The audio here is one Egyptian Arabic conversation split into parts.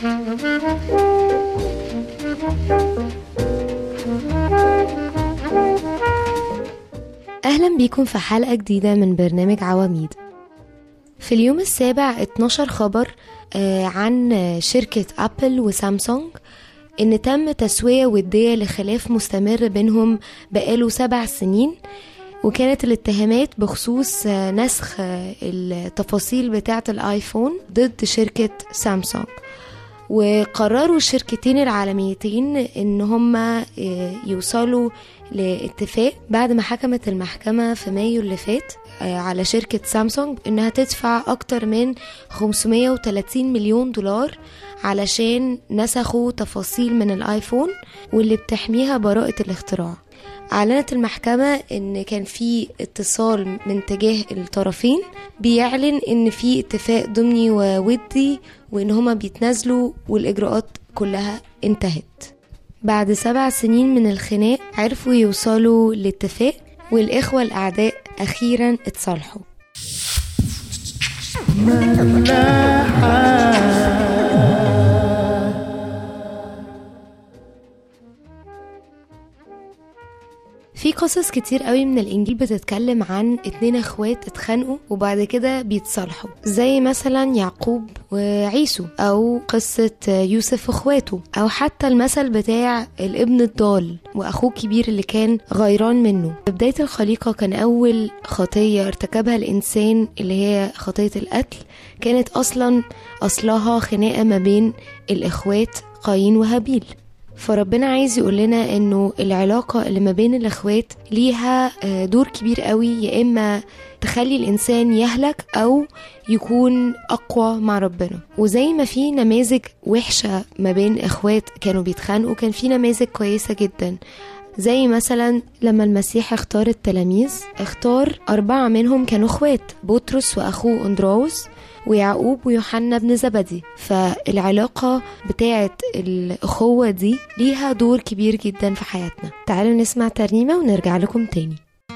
أهلا بيكم في حلقة جديدة من برنامج عواميد في اليوم السابع 12 خبر آه، عن شركة أبل وسامسونج إن تم تسوية ودية لخلاف مستمر بينهم بقاله سبع سنين وكانت الاتهامات بخصوص آه، نسخ آه، التفاصيل بتاعة الآيفون ضد شركة سامسونج وقرروا الشركتين العالميتين ان هما آه، يوصلوا لاتفاق بعد ما حكمت المحكمة في مايو اللي فات آه، على شركة سامسونج انها تدفع اكتر من 530 مليون دولار علشان نسخوا تفاصيل من الايفون واللي بتحميها براءة الاختراع أعلنت المحكمة إن كان في اتصال من تجاه الطرفين بيعلن إن في اتفاق ضمني وودي وإن هما بيتنازلوا والإجراءات كلها انتهت بعد سبع سنين من الخناق عرفوا يوصلوا لاتفاق والإخوة الأعداء أخيرا اتصالحوا في قصص كتير قوي من الانجيل بتتكلم عن اتنين اخوات اتخانقوا وبعد كده بيتصالحوا زي مثلا يعقوب وعيسو او قصة يوسف واخواته او حتى المثل بتاع الابن الضال واخوه الكبير اللي كان غيران منه في بداية الخليقة كان اول خطية ارتكبها الانسان اللي هي خطية القتل كانت اصلا اصلها خناقة ما بين الاخوات قايين وهابيل فربنا عايز يقول لنا انه العلاقة اللي ما بين الاخوات ليها آه، دور كبير قوي يا اما تخلي الانسان يهلك او يكون اقوى مع ربنا وزي ما في نماذج وحشة ما بين اخوات كانوا بيتخانقوا كان في نماذج كويسة جدا زي مثلا لما المسيح اختار التلاميذ اختار أربعة منهم كانوا اخوات بطرس وأخوه أندراوس ويعقوب ويوحنا بن زبدي فالعلاقة بتاعة الأخوة دي ليها دور كبير جدا في حياتنا تعالوا نسمع ترنيمة ونرجع لكم تاني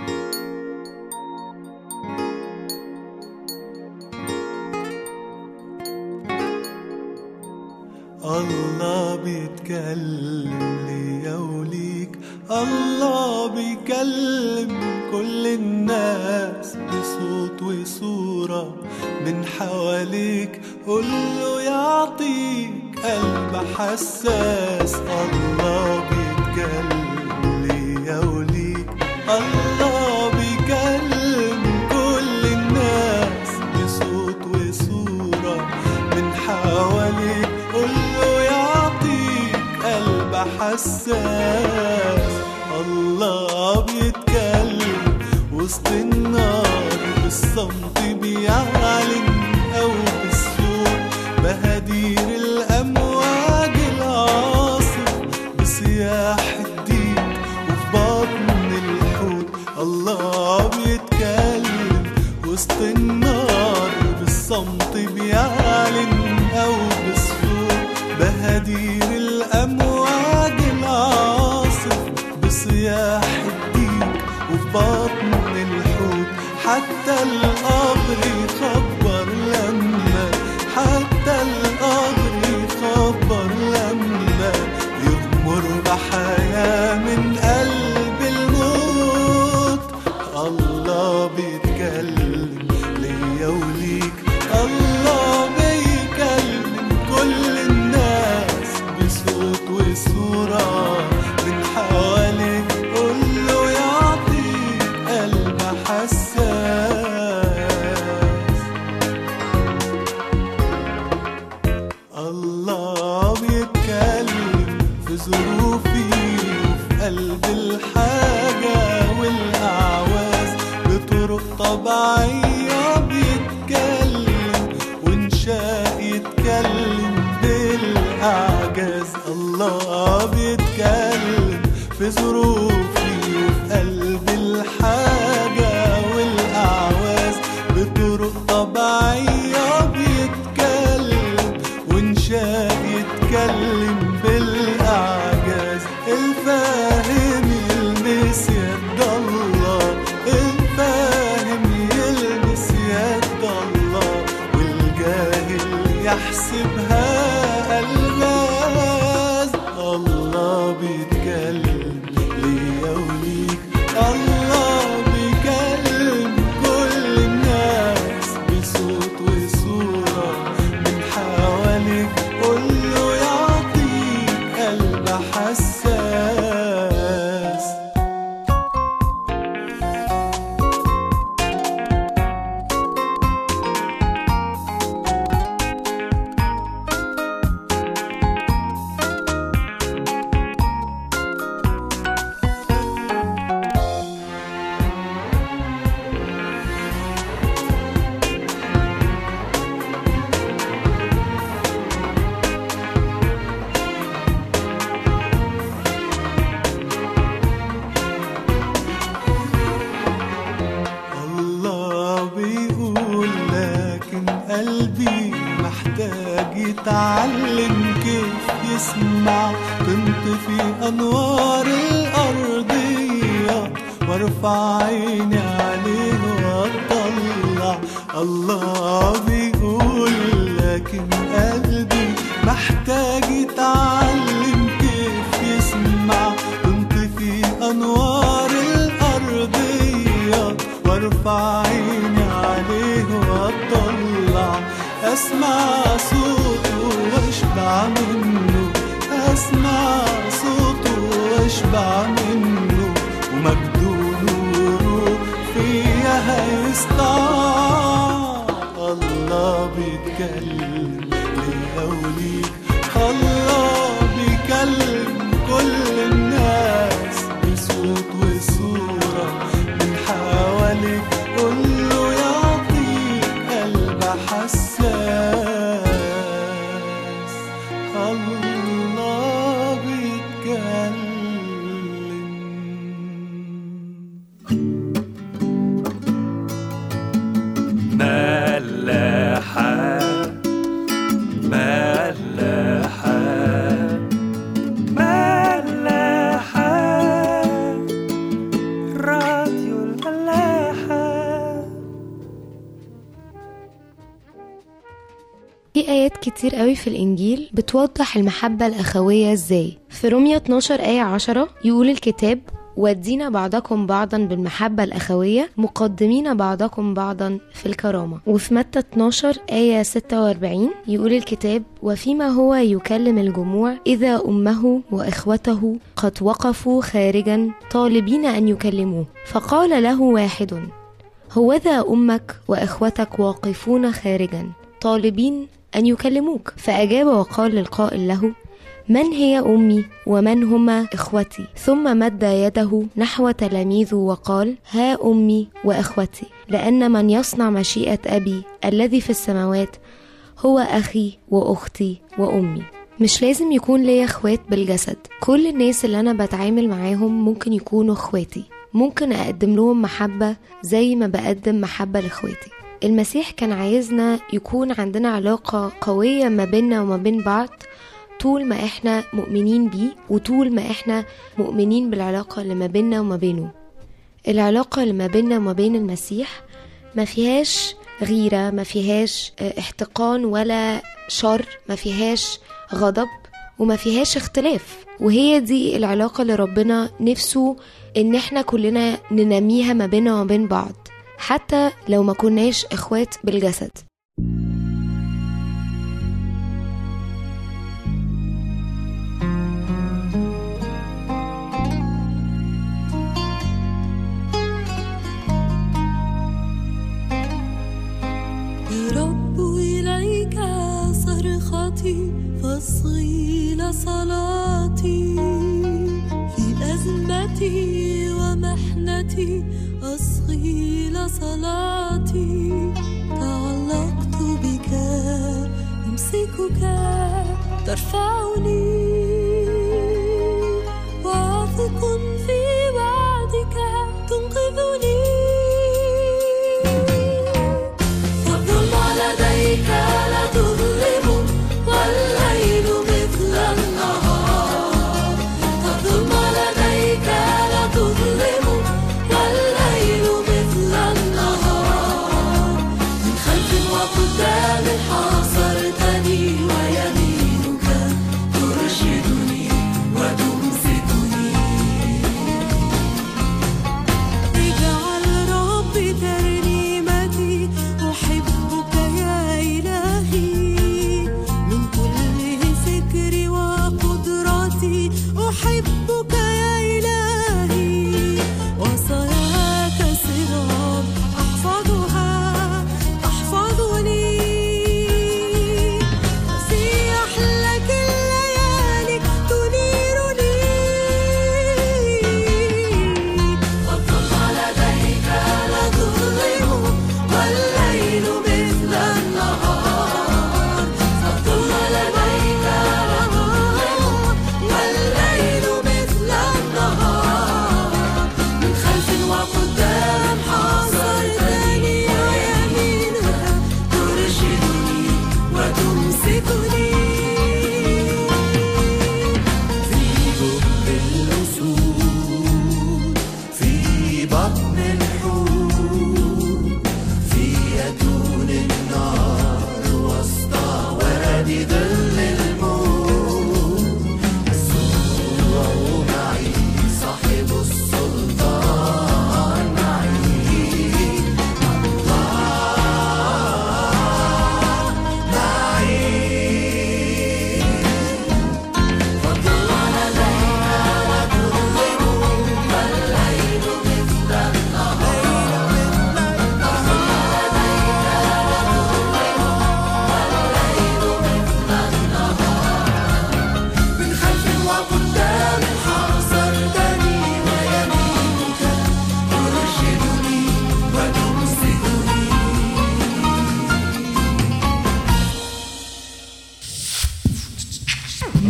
الله بيتكلم ليا وليك الله بيكلم كل الناس بصوت وصورة من حواليك قوله يعطيك قلب حساس الله بيتكلم ليا وليك الله بيكلم كل الناس بصوت وصورة من حواليك قوله يعطيك قلب حساس الله بيتكلم وسط النار بالصمت بيعلن أو بالصوت بهدير الأمواج العاصف بصياح الديك وفي بطن الحوت الله بيتكلم وسط النار بالصمت بيعلن أو بالصوت بهدير الأمواج العاصف بصياح الديك وفي بطن الحوت حتى القبر يخبر لما حتى القبر يخبر لما يغمر بحياة من قلب الموت الله بيتكلم ليا وليك الله بيكلم كل الناس بصوت وصورة من حواليك قوله يعطيك قلب حساس الله بيتكلم في ظروفي وفي قلب الحاجة والأعواز بطرق طبيعية بيتكلم وإنشاء يتكلم بالأعجاز الله بيتكلم في ظروفي وفي قلب الحاجة والأعواز بطرق طبيعية بيتكلم وإنشاء يتكلم بالأعجاز الفاهم يلمس يد الله الفاهم يلمس يد الله والجاهل يحسبها قلب يتكلم كيف يسمع تنطفي أنوار الأرضية وارفع عيني عليه واطلع الله بيقول لكن قلبي محتاج يتعلم كيف يسمع تنطفي أنوار الأرضية وارفع عيني عليه واطلع اسمع صوته واشبع منه اسمع صوته واشبع منه ومجده نوره فيا هيسطع الله بيتكلم ليا وليك الله بيكلم كل الناس بصوت وصورة من حواليك قوله يعطيك قلب حساس الله بيتكلم ملاحة ملاحة ملاحة راديو الملاحة في آيات كتير قوي في الإنجيل بتوضح المحبة الأخوية إزاي في رومية 12 آية 10 يقول الكتاب ودينا بعضكم بعضا بالمحبة الأخوية مقدمين بعضكم بعضا في الكرامة وفي متى 12 آية 46 يقول الكتاب وفيما هو يكلم الجموع إذا أمه وإخوته قد وقفوا خارجا طالبين أن يكلموه فقال له واحد هوذا أمك وإخوتك واقفون خارجا طالبين أن يكلموك فأجاب وقال للقائل له من هي أمي ومن هما إخوتي ثم مد يده نحو تلاميذه وقال ها أمي وإخوتي لأن من يصنع مشيئة أبي الذي في السماوات هو أخي وأختي وأمي مش لازم يكون ليا اخوات بالجسد كل الناس اللي انا بتعامل معاهم ممكن يكونوا اخواتي ممكن اقدم لهم محبة زي ما بقدم محبة لاخواتي المسيح كان عايزنا يكون عندنا علاقة قوية ما بيننا وما بين بعض طول ما احنا مؤمنين بيه وطول ما احنا مؤمنين بالعلاقة اللي ما بيننا وما بينه العلاقة اللي ما بيننا وما بين المسيح ما فيهاش غيرة ما فيهاش اه، احتقان ولا شر ما فيهاش غضب وما فيهاش اختلاف وهي دي العلاقة اللي ربنا نفسه ان احنا كلنا ننميها ما بيننا وما بين بعض حتى لو ما كناش اخوات بالجسد يا رب إليك صرختي فاصغي لصلاتي في أزمتي ومحنتي أصغي لصلاتي تعلقت بك أمسكك ترفعني واثق في وعدك تنقذني والظلم لديك لا تظلم والليل مثل النهار الظلم لديك لا تظلم والليل مثل النهار من خلف وقدام حاصرتني ويمينك ترشد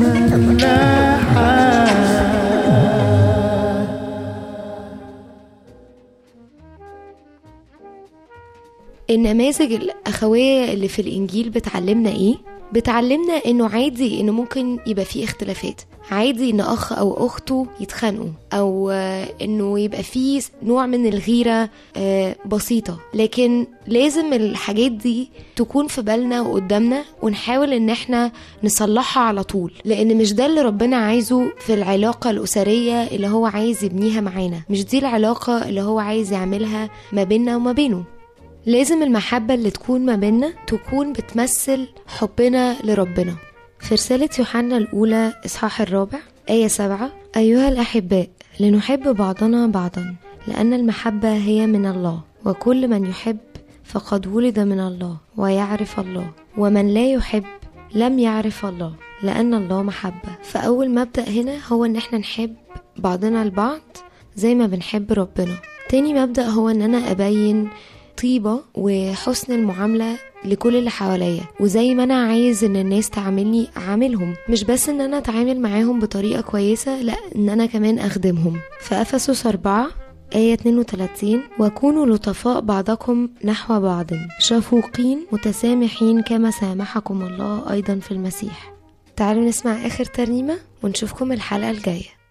النماذج الأخوية اللي في الإنجيل بتعلمنا إيه؟ بتعلمنا إنه عادي إنه ممكن يبقى فيه اختلافات عادي إن أخ أو أخته يتخانقوا أو آه، إنه يبقى فيه نوع من الغيرة آه، بسيطة لكن لازم الحاجات دي تكون في بالنا وقدامنا ونحاول إن إحنا نصلحها على طول لأن مش ده اللي ربنا عايزه في العلاقة الأسرية اللي هو عايز يبنيها معانا مش دي العلاقة اللي هو عايز يعملها ما بيننا وما بينه لازم المحبة اللي تكون ما بيننا تكون بتمثل حبنا لربنا في رسالة يوحنا الأولى إصحاح الرابع آية سبعة أيها الأحباء لنحب بعضنا بعضا لأن المحبة هي من الله وكل من يحب فقد ولد من الله ويعرف الله ومن لا يحب لم يعرف الله لأن الله محبة فأول مبدأ هنا هو إن احنا نحب بعضنا البعض زي ما بنحب ربنا تاني مبدأ هو إن أنا أبين طيبة وحسن المعاملة لكل اللي حواليا وزي ما انا عايز ان الناس تعاملني اعاملهم مش بس ان انا اتعامل معاهم بطريقة كويسة لا ان انا كمان اخدمهم في افسس 4 آية 32 وكونوا لطفاء بعضكم نحو بعض شفوقين متسامحين كما سامحكم الله أيضا في المسيح تعالوا نسمع آخر ترنيمة ونشوفكم الحلقة الجاية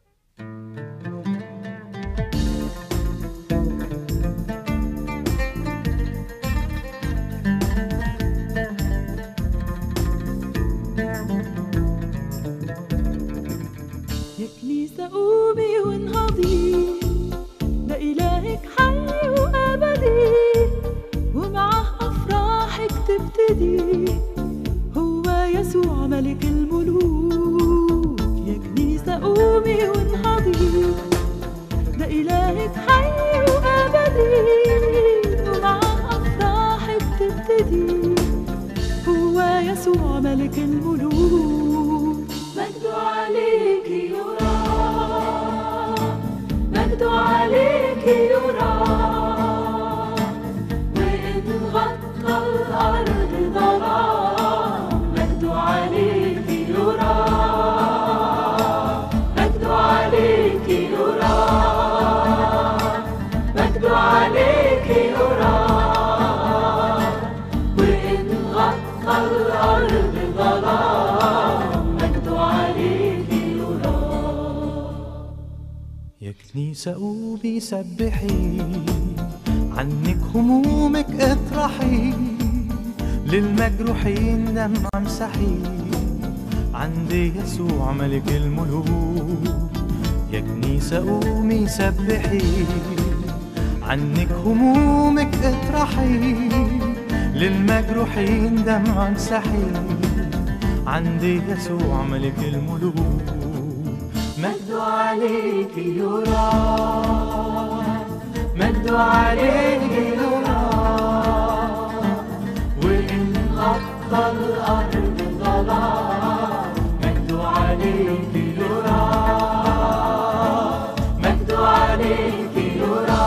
يا كنيسة قومي وانهضي ده إلهك حي وأبدي ومعه أفراحك تبتدي هو يسوع ملك الملوك يا كنيسة قومي وانهضي ده إلهك حي وأبدي ومعه أفراحك تبتدي هو يسوع ملك الملوك مجد عليك يرى مجد عليك يرى وإن غطى الأرض ظلام مجد عليك يرى مجد عليك يرى مجد عليك يرى وإن غطى الأرض ظلام مجد عليك يرى يا كنيسة قومي سبحي عنك همومك اطرحي للمجروحين دمع امسحي عند يسوع ملك الملوك يا كنيسة قومي سبحي عنك همومك اطرحي للمجروحين دمع امسحي عند يسوع ملك الملوك مجد عليك يرى مجد عليك يرى وإن غطى الأرض ظلام مجد عليك يرى مجد عليك يرى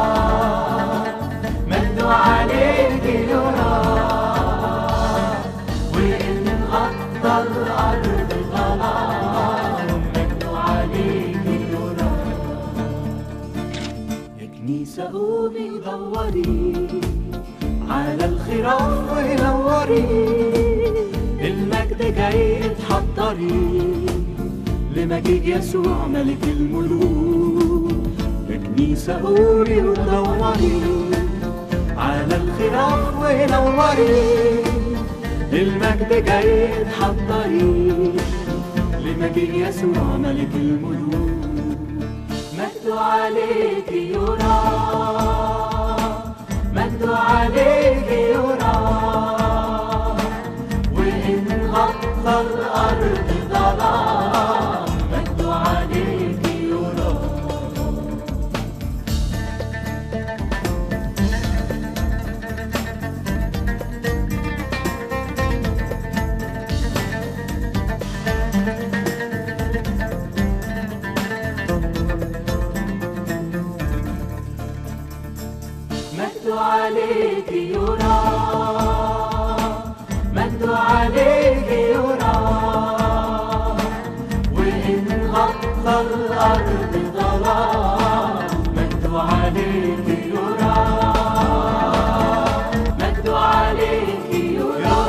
مجد عليك يرى وإن غطى الأرض ظلام مجد عليك يرى يا كنيسة قومي دوري على الخراف ونوري المجد جاي اتحضري لمجيء يسوع ملك الملوك يا كنيسة قومي ودوري على الخراف ونوري المجد جاي اتحضري لمجيء يسوع ملك الملوك مجد عليك يرى مجد عليك يرى وإن غطى الأرض ظلام مجد عليك يرى مجد عليك يرى مجد عليك يرى غطى الأرض ظلام مجد عليك يرى مجد عليك يرى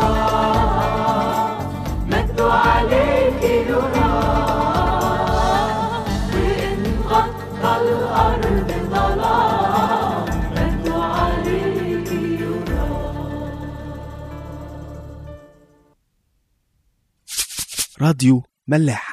مجد عليك يرى وإن غطى الأرض ظلام مجد عليك يرى راديو ملاح